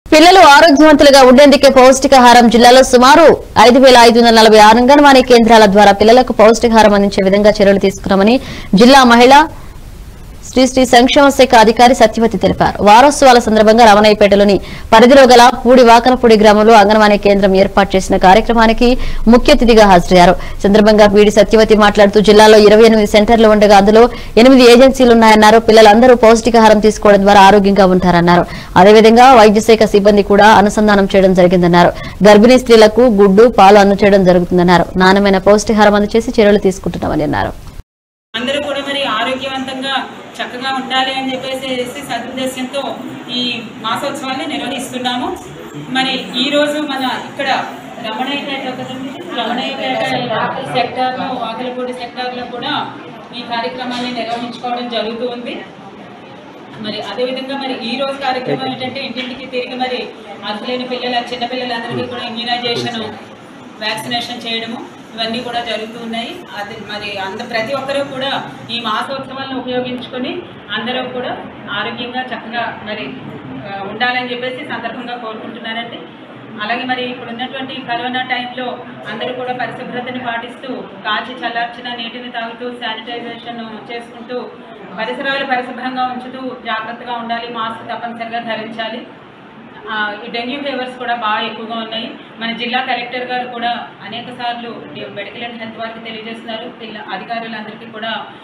పిల్లలు ఆరోగ్యవంతులుగా ఉండేందుకే పౌష్టికాహారం జిల్లాలో సుమారు ఐదు వేల ఐదు వందల నలభై ఆరు అంగన్వాడీ కేంద్రాల ద్వారా పిల్లలకు పౌష్టికాహారం అందించే విధంగా చర్యలు తీసుకున్నామని జిల్లా మహిళా శ్రీ శ్రీ సంక్షేమ శాఖ అధికారి సత్యవతి తెలిపారు వారోత్సవాల సందర్భంగా రమణయ్యపేటలోని పరిధిలో గల పూడి వాకనపూడి గ్రామంలో అంగన్వాడీ కేంద్రం ఏర్పాటు చేసిన కార్యక్రమానికి ముఖ్య అతిథిగా హాజరయ్యారు సందర్భంగా పీడి సత్యవతి మాట్లాడుతూ జిల్లాలో ఇరవై ఎనిమిది సెంటర్లు ఉండగా అందులో ఎనిమిది ఏజెన్సీలున్నాయన్నారు పిల్లలందరూ పౌష్టికాహారం తీసుకోవడం ద్వారా ఆరోగ్యంగా ఉంటారన్నారు అదేవిధంగా వైద్య శాఖ సిబ్బంది కూడా అనుసంధానం చేయడం జరిగిందన్నారు గర్భిణీ స్త్రీలకు గుడ్డు పాలు అందచేయడం జరుగుతుందన్నారు నాణ్యమైన పౌష్టికాహారం అందచేసి చర్యలు తీసుకుంటున్నామని అన్నారు అందరూ కూడా మరి ఆరోగ్యవంతంగా చక్కగా ఉండాలి అని చెప్పేసి సదుద్దేశంతో ఈ మాసోత్సవాన్ని నిర్వహిస్తున్నాము మరి ఈ రోజు మన ఇక్కడ రమణయ్యపేట ఒకటి ఉంది. రమణయ్యపేట సెక్టార్లో వాకలపూడి సెక్టార్లో కూడా ఈ కార్యక్రమాన్ని నిర్వహించుకోవడం జరుగుతూ ఉంది మరి అదేవిధంగా మరి ఈ రోజు కార్యక్రమం ఏంటంటే ఇంటింటికి తిరిగి మరి అర్హులైన పిల్లల చిన్న పిల్లలందరికీ కూడా ఇమ్యూనైజేషన్ వ్యాక్సినేషన్ చేయడము ఇవన్నీ కూడా జరుగుతూ ఉన్నాయి అది మరి అంద ప్రతి ఒక్కరూ కూడా ఈ మాసోత్సవాలను ఉపయోగించుకొని అందరూ కూడా ఆరోగ్యంగా చక్కగా మరి ఆ, ఉండాలని చెప్పేసి సందర్భంగా కోరుకుంటున్నానండి అలాగే మరి ఇప్పుడు ఉన్నటువంటి కరోనా టైంలో అందరూ కూడా పరిశుభ్రతని పాటిస్తూ కాచి చల్లార్చిన నీటిని తాగుతూ శానిటైజేషన్ చేసుకుంటూ పరిసరాలు పరిశుభ్రంగా ఉంచుతూ జాగ్రత్తగా ఉండాలి మాస్క్ తప్పనిసరిగా ధరించాలి ఆ, ఈ డెంగ్యూ ఫీవర్స్ కూడా బాగా ఎక్కువగా ఉన్నాయి మన జిల్లా కలెక్టర్ గారు కూడా అనేక సార్లు మెడికల్ అండ్ హెల్త్ వారికి తెలియజేస్తున్నారు పిల్ల అధికారులందరికీ కూడా